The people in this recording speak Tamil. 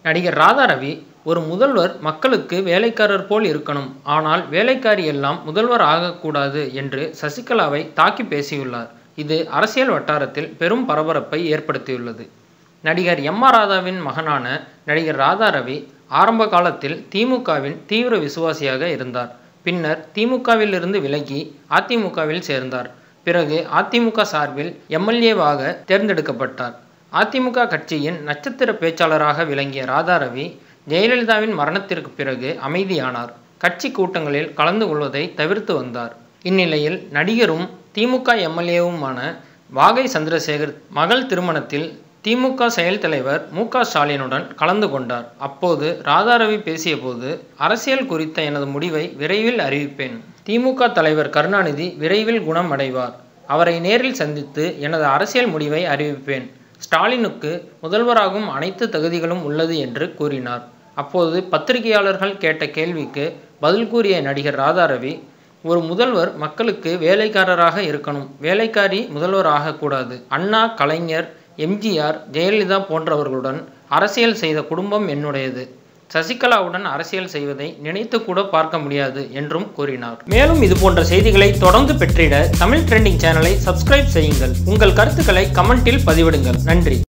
நடிகர் ராதாரவி ஒரு முதல்வர் மக்களுக்கு வேலைக்காரர் போல் இருக்கணும் ஆனால் வேலைக்காரி எல்லாம் முதல்வர் ஆகக்கூடாது என்று சசிகலாவை தாக்கி பேசியுள்ளார் இது அரசியல் வட்டாரத்தில் பெரும் பரபரப்பை ஏற்படுத்தியுள்ளது நடிகர் எம் ஆர் ராதாவின் மகனான நடிகர் ராதாரவி ஆரம்ப காலத்தில் திமுகவின் தீவிர விசுவாசியாக இருந்தார் பின்னர் திமுகவிலிருந்து விலகி அதிமுகவில் சேர்ந்தார் பிறகு அதிமுக சார்பில் எம்எல்ஏவாக தேர்ந்தெடுக்கப்பட்டார் அதிமுக கட்சியின் நட்சத்திர பேச்சாளராக விளங்கிய ராதாரவி ஜெயலலிதாவின் மரணத்திற்கு பிறகு அமைதியானார் கட்சி கூட்டங்களில் கலந்து கொள்வதை தவிர்த்து வந்தார் இந்நிலையில் நடிகரும் திமுக எம்எல்ஏவுமான வாகை சந்திரசேகர் மகள் திருமணத்தில் திமுக செயல் தலைவர் மு க ஸ்டாலினுடன் கலந்து கொண்டார் அப்போது ராதாரவி பேசியபோது அரசியல் குறித்த எனது முடிவை விரைவில் அறிவிப்பேன் திமுக தலைவர் கருணாநிதி விரைவில் குணம் அடைவார் அவரை நேரில் சந்தித்து எனது அரசியல் முடிவை அறிவிப்பேன் ஸ்டாலினுக்கு முதல்வராகும் அனைத்து தகுதிகளும் உள்ளது என்று கூறினார் அப்போது பத்திரிகையாளர்கள் கேட்ட கேள்விக்கு பதில் கூறிய நடிகர் ராதாரவி ஒரு முதல்வர் மக்களுக்கு வேலைக்காரராக இருக்கணும் வேலைக்காரி முதல்வர் ஆகக்கூடாது அண்ணா கலைஞர் எம்ஜிஆர் ஜெயலலிதா போன்றவர்களுடன் அரசியல் செய்த குடும்பம் என்னுடையது சசிகலாவுடன் அரசியல் செய்வதை நினைத்து கூட பார்க்க முடியாது என்றும் கூறினார் மேலும் இது போன்ற செய்திகளை தொடர்ந்து பெற்றிட தமிழ் ட்ரெண்டிங் சேனலை சப்ஸ்கிரைப் செய்யுங்கள் உங்கள் கருத்துக்களை கமெண்டில் பதிவிடுங்கள் நன்றி